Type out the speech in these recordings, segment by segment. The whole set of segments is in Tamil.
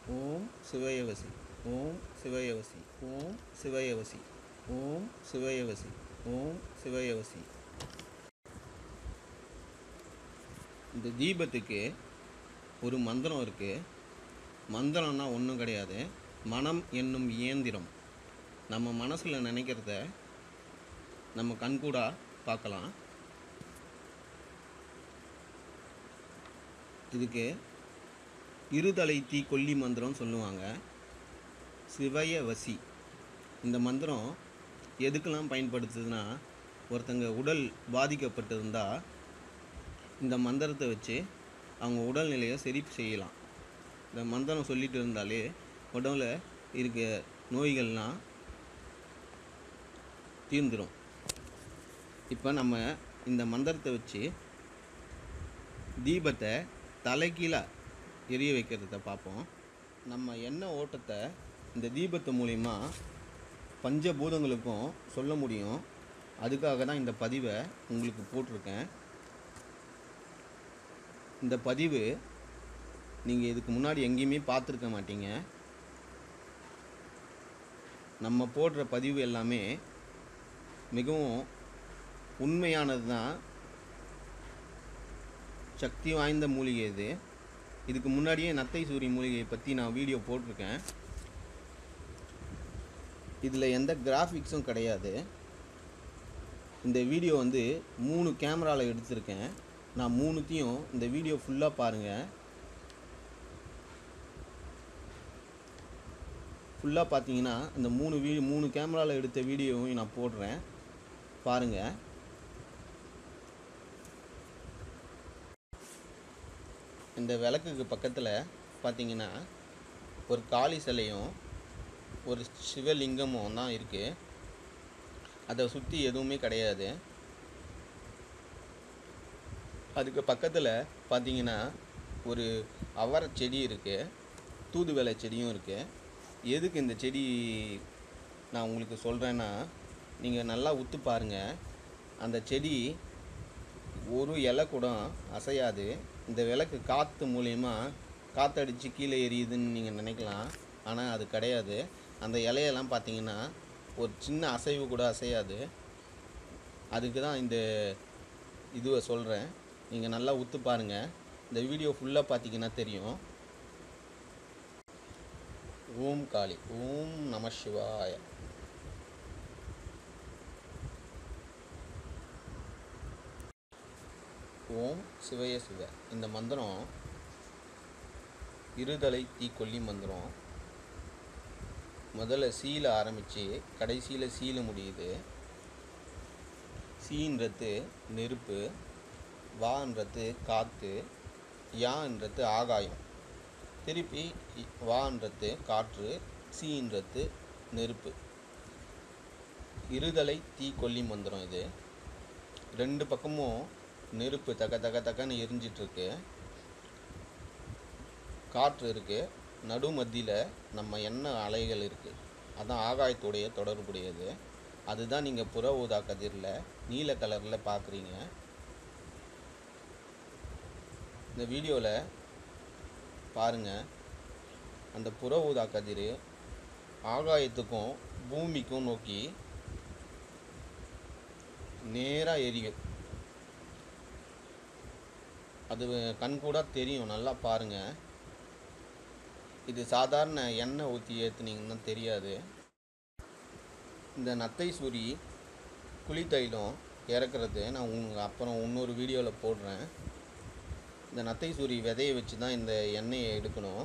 ஓம் சிவயவசி ஓம் சிவயவசி ஓம் சிவயவசி ஓம் சிவயவசி ஓம் சிவயவசி இந்த தீபத்துக்கு ஒரு மந்திரம் இருக்குது மந்திரம்னா ஒன்றும் கிடையாது மனம் என்னும் இயந்திரம் நம்ம மனசில் நினைக்கிறத நம்ம கண்கூடா பார்க்கலாம் இதுக்கு இருதலை தீ கொல்லி மந்திரம் சொல்லுவாங்க சிவய வசி இந்த மந்திரம் எதுக்கெல்லாம் பயன்படுத்துதுன்னா ஒருத்தங்க உடல் பாதிக்கப்பட்டிருந்தா இந்த மந்திரத்தை வச்சு அவங்க உடல்நிலையை சரி செய்யலாம் இந்த மந்திரம் சொல்லிட்டு இருந்தாலே உடம்புல இருக்க நோய்கள்லாம் தீர்ந்துடும் இப்போ நம்ம இந்த மந்திரத்தை வச்சு தீபத்தை தலைகீழாக எரிய வைக்கிறத பார்ப்போம் நம்ம எண்ணெய் ஓட்டத்தை இந்த தீபத்து மூலிமா பஞ்சபூதங்களுக்கும் சொல்ல முடியும் அதுக்காக தான் இந்த பதிவை உங்களுக்கு போட்டிருக்கேன் இந்த பதிவு நீங்கள் இதுக்கு முன்னாடி எங்கேயுமே பார்த்துருக்க மாட்டீங்க நம்ம போடுற பதிவு எல்லாமே மிகவும் உண்மையானது தான் சக்தி வாய்ந்த மூலிகை இது இதுக்கு முன்னாடியே நத்தை சூரி மூலிகையை பற்றி நான் வீடியோ போட்டிருக்கேன் இதில் எந்த கிராஃபிக்ஸும் கிடையாது இந்த வீடியோ வந்து மூணு கேமராவில் எடுத்திருக்கேன் நான் மூணுத்தையும் இந்த வீடியோ ஃபுல்லாக பாருங்கள் ஃபுல்லாக பார்த்தீங்கன்னா இந்த மூணு வீ மூணு கேமராவில் எடுத்த வீடியோவையும் நான் போடுறேன் பாருங்கள் இந்த விளக்குக்கு பக்கத்தில் பார்த்தீங்கன்னா ஒரு காளி சிலையும் ஒரு சிவலிங்கமும் தான் இருக்குது அதை சுற்றி எதுவுமே கிடையாது அதுக்கு பக்கத்தில் பார்த்தீங்கன்னா ஒரு அவரை செடி இருக்குது தூதுவளை செடியும் இருக்குது எதுக்கு இந்த செடி நான் உங்களுக்கு சொல்கிறேன்னா நீங்கள் நல்லா உத்து பாருங்கள் அந்த செடி ஒரு இலை கூட அசையாது இந்த விளக்கு காற்று மூலயமா காற்றடிச்சு கீழே எரியுதுன்னு நீங்கள் நினைக்கலாம் ஆனால் அது கிடையாது அந்த இலையெல்லாம் பார்த்தீங்கன்னா ஒரு சின்ன அசைவு கூட அசையாது அதுக்கு தான் இந்த இதுவை சொல்கிறேன் நீங்கள் நல்லா உத்து பாருங்கள் இந்த வீடியோ ஃபுல்லாக பார்த்தீங்கன்னா தெரியும் ஓம் காளி ஓம் நம சிவாய ஓம் சிவய சிவ இந்த மந்திரம் இருதலை தீ கொல்லி மந்திரம் முதல்ல சீல ஆரம்பித்து கடைசியில் சீல முடியுது சீன்றது நெருப்பு வான்றது காற்று யான்றது ஆகாயம் திருப்பி இ- வான்றது காற்று சீன்றது நெருப்பு இருதலை தீ கொல்லி மந்திரம் இது ரெண்டு பக்கமும் நெருப்பு தக தக தகன்னு எரிஞ்சிட்ருக்கு காற்று இருக்குது நடு மத்தியில் நம்ம எண்ணெய் அலைகள் இருக்குது அதான் ஆகாயத்துடைய தொடர்புடையது அதுதான் நீங்கள் புற ஊதா கதிரில் நீல கலரில் பார்க்குறீங்க இந்த வீடியோவில் பாருங்கள் அந்த புற ஊதா கதிர் ஆகாயத்துக்கும் பூமிக்கும் நோக்கி நேராக எரியும் அது கண்கூட தெரியும் நல்லா பாருங்கள் இது சாதாரண எண்ணெய் ஊற்றி ஏற்றுனீங்கன்னா தெரியாது இந்த நத்தை சூரி குழி தைலம் இறக்குறது நான் உங்க அப்புறம் இன்னொரு வீடியோவில் போடுறேன் இந்த நத்தை சூரி விதையை வச்சு தான் இந்த எண்ணெயை எடுக்கணும்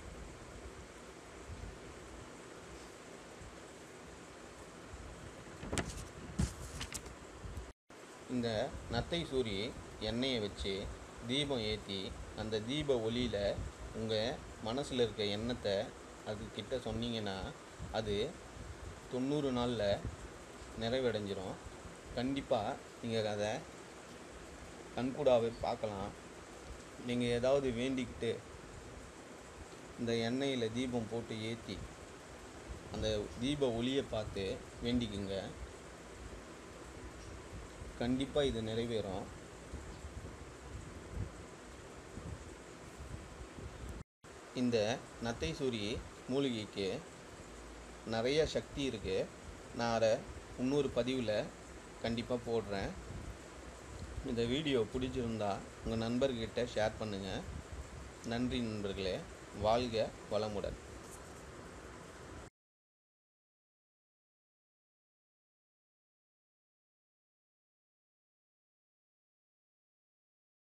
இந்த நத்தை சூரி எண்ணெயை வச்சு தீபம் ஏற்றி அந்த தீப ஒளியில் உங்கள் மனசில் இருக்க எண்ணத்தை அதுக்கிட்ட சொன்னீங்கன்னா அது தொண்ணூறு நாளில் நிறைவடைஞ்சிரும் கண்டிப்பாக நீங்கள் அதை கண்கூடாவே பார்க்கலாம் நீங்கள் ஏதாவது வேண்டிக்கிட்டு இந்த எண்ணெயில் தீபம் போட்டு ஏற்றி அந்த தீப ஒளியை பார்த்து வேண்டிக்குங்க கண்டிப்பாக இது நிறைவேறும் இந்த நத்தை சூரி மூலிகைக்கு நிறைய சக்தி இருக்குது நான் அதை இன்னொரு பதிவில் கண்டிப்பாக போடுறேன் இந்த வீடியோ பிடிச்சிருந்தா உங்கள் நண்பர்கிட்ட ஷேர் பண்ணுங்கள் நன்றி நண்பர்களே வாழ்க வளமுடன்